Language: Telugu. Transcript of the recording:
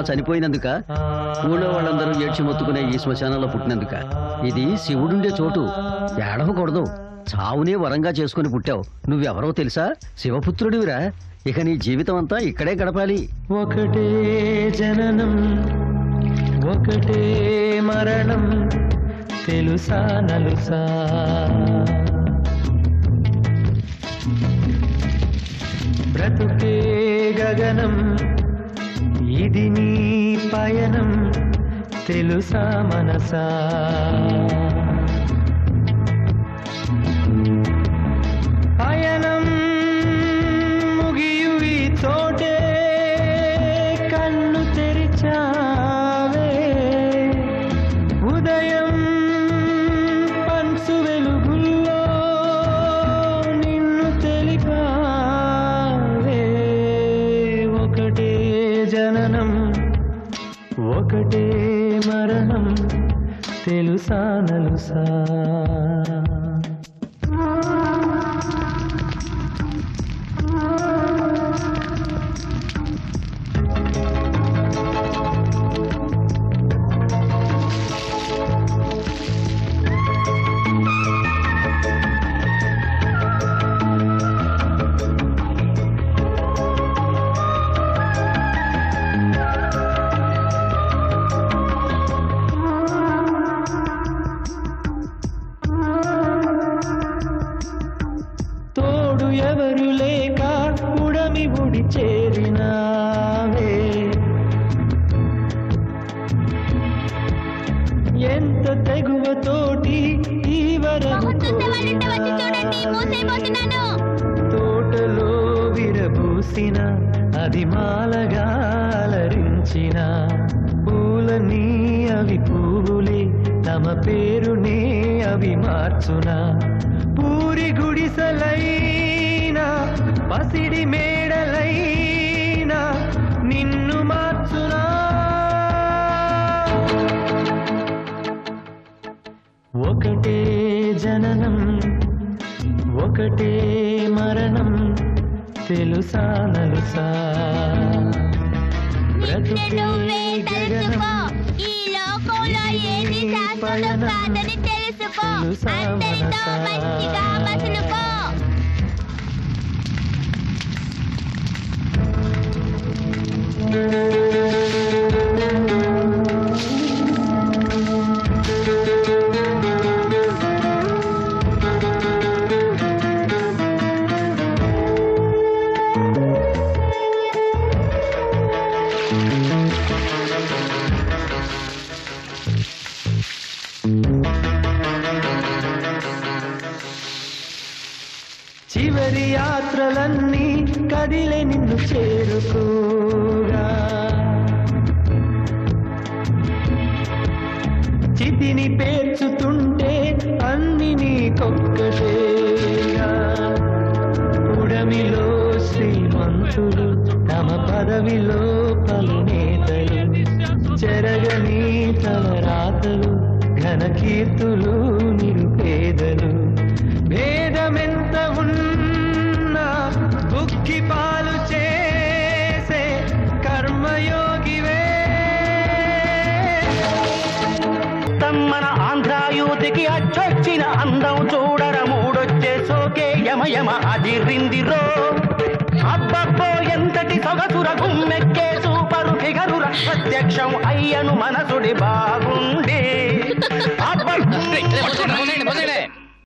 చనిపోయినందుక ఊళ్ళో వాళ్ళందరూ ఏడ్చి మొత్తుకునే ఈ శ్మశానంలో పుట్టినందుక ఇది శివుడుండే చోటు ఏడవకూడదు చావునే వరంగా చేసుకుని పుట్టావు నువ్వెవరో తెలుసా శివపుత్రుడివిరా ఇక నీ జీవితం అంతా ఇక్కడే గడపాలి ఒకటే జననం ఒకటే మరణం తెలుసా నలుసా బ్రతుకే గగనం ఇది నీ పయనం తెలుసా మనసా పయనం ముగియు ఈ చోటే కన్ను తెరిచావే ఉదయం పంచు వెలుగుల్లో నిన్ను తెలిపావే ఒకటే జననం ఒకటే మరణం తెలుసా నలుసా తోడు ఎవరు లేక ఉడమి ఉడి చేరినావే ఎంత తెగువతోటి ఈ వరము మూసైపోతున్నాను తోటలో విరబూసిన అది మాలగా అలరించిన పూలని అవి పువ్వులే తమ పేరునే అవి మార్చునా పూరి గుడిసలైనా పసిడి మేడలైనా నిన్ను మార్చునా ఒకటే జననం ఒకటే మరణం తెలుసా నలుసా నిన్ను బ్రతుకే నువ్వే తలుచుకో గగనం ఈ లోకంలో ఏది శాశ్వతం కాదని తెలుసుకో తెలుసా అందరితో మనసా? మంచిగా మసులుకో చివరి యాత్రలన్నీ కదిలే నిన్ను చేరుకోగా చితిని పేర్చుతుంటే అన్ని నీకొక్కటేగా ఉడమిలో శ్రీమంతులు తమ పదవిలో పలు నేతలు చెరగని తలరాతలు ఘనకీర్తులు నిరుపేదలు భేదమెంత ఉన్నా బుక్కి పాలు చేసే కర్మయోగివే తమ్మన ఆంధ్రాయూతికి అచ్చొచ్చిన అందం చూడర మూడొచ్చే సోకే యమ యమ అదిరిందిరో అబ్బబ్బో ఎంతటి సొగసుర గుమ్మెక్కే సూపరు ఫిగరుర ప్రత్యక్షం అయ్యను మనసుడి బాగుండే